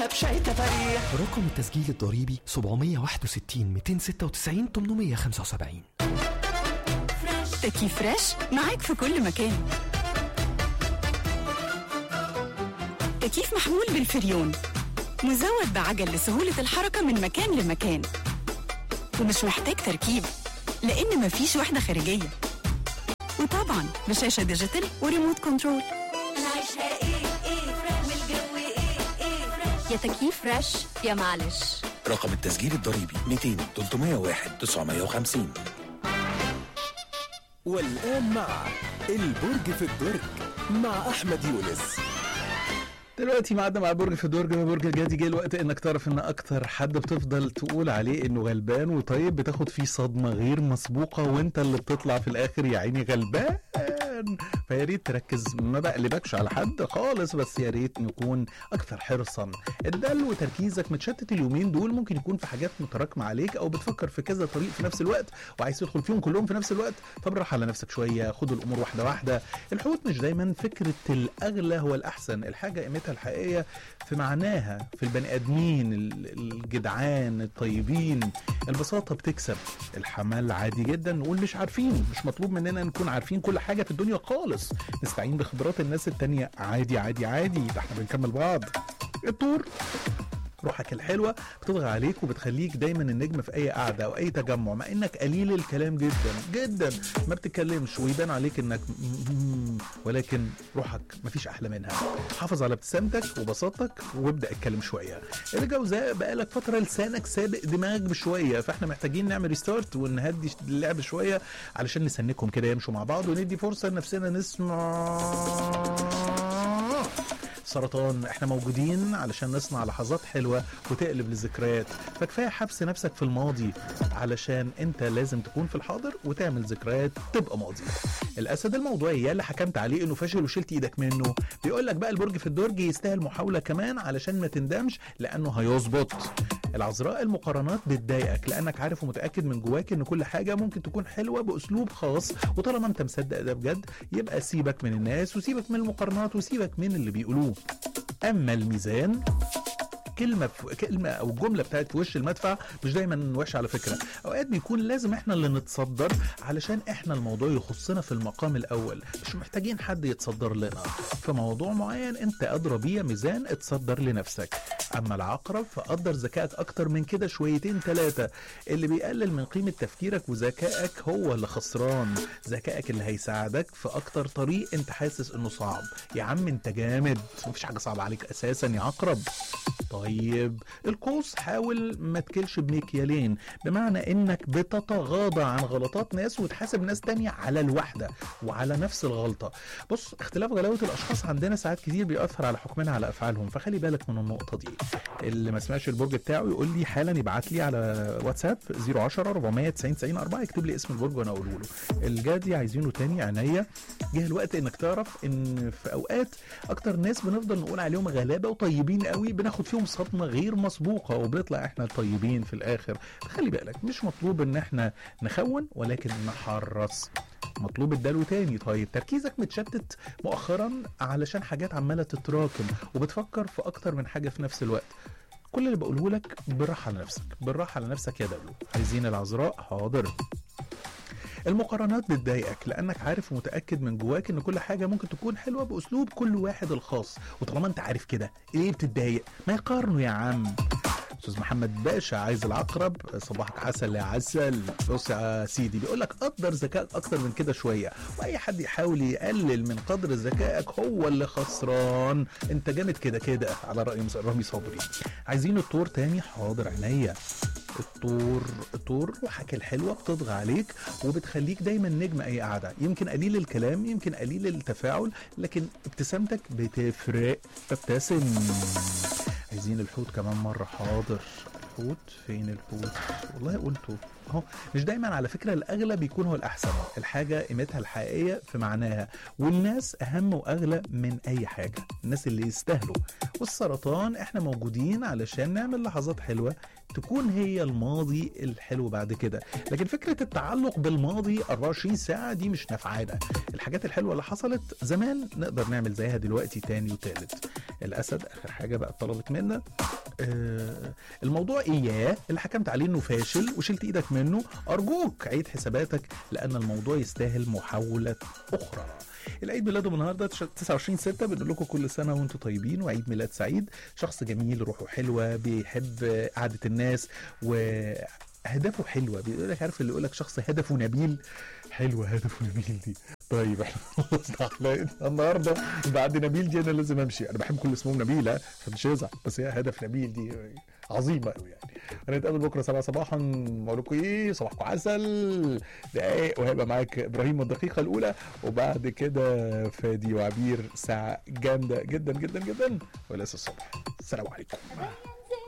فيها بشاي تفاريح رقم التسجيل الضريبي 761 296 875 تكييف فريش معاك في كل مكان تكييف محمول بالفريون مزود بعجل لسهولة الحركة من مكان لمكان ومش محتاج تركيب لأن مفيش وحدة خارجية وطبعا بشاشة ديجيتال وريموت كنترول العيشها ايه ايه فريش والجو ايه ايه فريش يا تكييف فريش يا معلش رقم التسجيل الضريبي 200 301 950 والآن مع البرج في الدرج مع أحمد يونس دلوقتي معدنا مع برج في درج برج الجدي جه الوقت انك تعرف ان اكتر حد بتفضل تقول عليه انه غلبان وطيب بتاخد فيه صدمه غير مسبوقه وانت اللي بتطلع في الاخر يا عيني غلبان فيا ريت تركز ما بقلبكش على حد خالص بس يا ريت نكون اكثر حرصا الدل وتركيزك متشتت اليومين دول ممكن يكون في حاجات متراكمه عليك او بتفكر في كذا طريق في نفس الوقت وعايز تدخل فيهم كلهم في نفس الوقت فبالراحه على نفسك شويه خد الامور واحده واحده الحوت مش دايما فكره الاغلى هو الاحسن الحاجه قيمتها الحقيقيه في معناها في البني ادمين ال- الجدعان الطيبين البساطه بتكسب الحمال عادي جدا نقول مش عارفين مش مطلوب مننا نكون عارفين كل حاجه في الدنيا خالص نستعين بخبرات الناس التانية عادي عادي عادي ده احنا بنكمل بعض الطور روحك الحلوه بتضغى عليك وبتخليك دايما النجم في اي قعده او اي تجمع مع انك قليل الكلام جدا جدا ما بتتكلمش ويبان عليك انك ولكن روحك مفيش احلى منها حافظ على ابتسامتك وبساطتك وابدا اتكلم شويه الجوزاء بقالك فتره لسانك سابق دماغك بشويه فاحنا محتاجين نعمل ريستارت ونهدي اللعب شويه علشان نسنكهم كده يمشوا مع بعض وندي فرصه لنفسنا نسمع سرطان احنا موجودين علشان نصنع لحظات حلوة وتقلب لذكريات فكفاية حبس نفسك في الماضي علشان انت لازم تكون في الحاضر وتعمل ذكريات تبقى ماضي الاسد الموضوعية اللي حكمت عليه انه فاشل وشلت ايدك منه بيقول لك بقى البرج في الدرج يستاهل محاولة كمان علشان ما تندمش لانه هيظبط العذراء المقارنات بتضايقك لانك عارف ومتاكد من جواك ان كل حاجه ممكن تكون حلوه باسلوب خاص وطالما انت مصدق ده بجد يبقى سيبك من الناس وسيبك من المقارنات وسيبك من اللي بيقولوه اما الميزان كلمه في كلمه او جمله بتاعت في وش المدفع مش دايما وحشه على فكره اوقات بيكون لازم احنا اللي نتصدر علشان احنا الموضوع يخصنا في المقام الاول مش محتاجين حد يتصدر لنا في موضوع معين انت ادرى بيه ميزان اتصدر لنفسك اما العقرب فقدر ذكائك اكتر من كده شويتين ثلاثه اللي بيقلل من قيمه تفكيرك وذكائك هو اللي خسران ذكائك اللي هيساعدك في اكتر طريق انت حاسس انه صعب يا عم انت جامد مفيش حاجه صعبه عليك اساسا يا عقرب طيب القوس حاول ما تكلش بمكيالين بمعنى انك بتتغاضى عن غلطات ناس وتحاسب ناس تانية على الواحدة وعلى نفس الغلطة بص اختلاف غلاوة الاشخاص عندنا ساعات كتير بيأثر على حكمنا على افعالهم فخلي بالك من النقطة دي اللي ما سمعش البرج بتاعه يقول لي حالا يبعت لي على واتساب 010 490 90 4 يكتب لي اسم البرج وانا اقوله له الجدي عايزينه تاني عينيا جه الوقت انك تعرف ان في اوقات اكتر ناس بنفضل نقول عليهم غلابه وطيبين قوي بناخد فيهم صدمه غير مسبوقه وبنطلع احنا طيبين في الاخر خلي بالك مش مطلوب ان احنا نخون ولكن نحرص مطلوب الدلو تاني طيب تركيزك متشتت مؤخرا علشان حاجات عماله تتراكم وبتفكر في اكتر من حاجه في نفس الوقت كل اللي بقوله لك بالراحه على نفسك بالراحه على نفسك يا دلو عايزين العذراء حاضر المقارنات بتضايقك لانك عارف ومتاكد من جواك ان كل حاجه ممكن تكون حلوه باسلوب كل واحد الخاص وطالما انت عارف كده ليه بتتضايق ما يقارنوا يا عم استاذ محمد باشا عايز العقرب صباحك عسل يا عسل بص يا سيدي بيقول لك قدر ذكائك اكتر من كده شويه واي حد يحاول يقلل من قدر ذكائك هو اللي خسران انت جامد كده كده على راي رامي صبري عايزين الطور تاني حاضر عينيا الطور الطور روحك الحلوه بتضغى عليك وبتخليك دايما نجم اي قعده يمكن قليل الكلام يمكن قليل التفاعل لكن ابتسامتك بتفرق فابتسم عايزين الحوت كمان مره حاضر الحوت فين الحوت والله قلته اهو مش دايما على فكره الاغلى بيكون هو الاحسن الحاجه قيمتها الحقيقيه في معناها والناس اهم واغلى من اي حاجه الناس اللي يستاهلوا والسرطان احنا موجودين علشان نعمل لحظات حلوه تكون هي الماضي الحلو بعد كده لكن فكره التعلق بالماضي 24 ساعه دي مش نافعانا الحاجات الحلوه اللي حصلت زمان نقدر نعمل زيها دلوقتي تاني وتالت الاسد اخر حاجه بقى طلبت منا آه الموضوع اياه اللي حكمت عليه انه فاشل وشلت ايدك منه ارجوك عيد حساباتك لان الموضوع يستاهل محاوله اخرى العيد ميلاده النهارده 29 6 بنقول لكم كل سنه وانتم طيبين وعيد ميلاد سعيد شخص جميل روحه حلوه بيحب قعده الناس وهدفه حلوه بيقول لك عارف اللي يقول لك شخص هدفه نبيل حلوه هدفه نبيل دي طيب احنا خلصنا حلقتنا النهارده بعد نبيل دي انا لازم امشي انا بحب كل اسمهم نبيله فمش هزعل بس هي هدف نبيل دي عظيمه قوي يعني هنتقابل بكره 7 صباحا بقول لكم ايه صباحكم عسل دقايق وهيبقى معاك ابراهيم الدقيقه الاولى وبعد كده فادي وعبير ساعه جامده جدا جدا جدا ولسه الصبح السلام عليكم